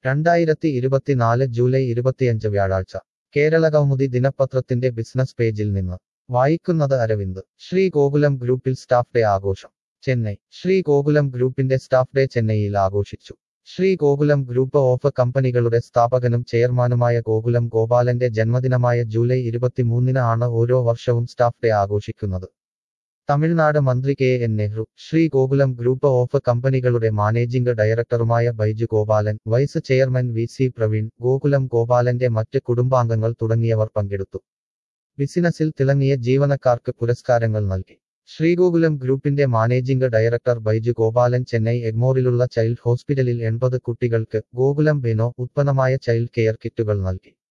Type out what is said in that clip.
രണ്ടായിരത്തി ഇരുപത്തിനാല് ജൂലൈ ഇരുപത്തിയഞ്ച് വ്യാഴാഴ്ച കേരള കൗമുദി ദിനപത്രത്തിന്റെ ബിസിനസ് പേജിൽ നിന്ന് വായിക്കുന്നത് അരവിന്ദ് ശ്രീ ഗോകുലം ഗ്രൂപ്പിൽ സ്റ്റാഫ് ഡേ ആഘോഷം ചെന്നൈ ശ്രീ ഗോകുലം ഗ്രൂപ്പിന്റെ സ്റ്റാഫ് ഡേ ചെന്നൈയിൽ ആഘോഷിച്ചു ശ്രീ ഗോകുലം ഗ്രൂപ്പ് ഓഫ് കമ്പനികളുടെ സ്ഥാപകനും ചെയർമാനുമായ ഗോകുലം ഗോപാലന്റെ ജന്മദിനമായ ജൂലൈ ഇരുപത്തിമൂന്നിന് ആണ് ഓരോ വർഷവും സ്റ്റാഫ് ഡേ ആഘോഷിക്കുന്നത് തമിഴ്നാട് മന്ത്രി K N Nehru Sree Gokulam group of കമ്പനികളുടെ മാനേജിംഗ് ഡയറക്ടറുമായ Baiju Gopalan vice chairman V C Praveen Gokulam ഗോപാലന്റെ മറ്റ് കുടുംബാംഗങ്ങൾ തുടങ്ങിയവർ പങ്കെടുത്തു ബിസിനസിൽ തിളങ്ങിയ ജീവനക്കാർക്ക് പുരസ്കാരങ്ങൾ നൽകി ശ്രീഗോകുലം ഗ്രൂപ്പിന്റെ മാനേജിംഗ് ഡയറക്ടർ ബൈജു ഗോപാലൻ ചെന്നൈ എഗ്മോറിലുള്ള ചൈൽഡ് ഹോസ്പിറ്റലിൽ എൺപത് കുട്ടികൾക്ക് ഗോകുലം ബെനോ ഉത്പന്നമായ ചൈൽഡ് കെയർ കിറ്റുകൾ നൽകി